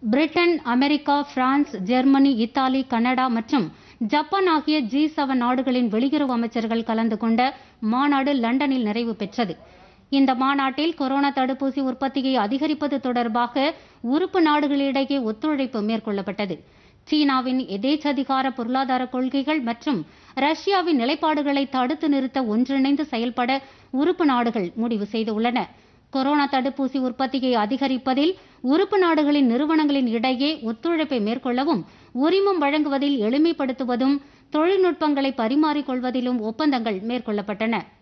Britain America France Germany Italy Canada மற்றும் Japan ஆகிய G seven நாடுகளின் வெளியுறவு அமைச்சர்கள் கலந்து கொண்ட மாநாடு லண்டனில் நிறைவு பெற்றது இந்த மாநாட்டில் கொரோனா தடுப்பூசி உற்பத்தியை அதிகரிப்பது தொடர்பாக உறுப்பு நாடுகளிடையே ஒத்துழைப்பு மேற்கொள்ளப்பட்டது சீனாவின் எதேச்சதிகார பொருளாதார கொள்கைகள் மற்றும் ரஷ்யாவின் நிலைப்பாடுகளை தடுத்து நிறுத்த ஒன்றிணைந்து செயல்பட உறுப்பு நாடுகள் முடிவு செய்துள்ளன கொரோனா தடுப்பூசி உற்பத்தியை அதிகரிப்பதில் உறுப்பு நாடுகளின் நிறுவனங்களின் இடையே ஒத்துழைப்பை மேற்கொள்ளவும் உரிமம் வழங்குவதில் எளிமைப்படுத்துவதும் தொழில்நுட்பங்களை பரிமாறிக்கொள்வதிலும் ஒப்பந்தங்கள் மேற்கொள்ளப்பட்டன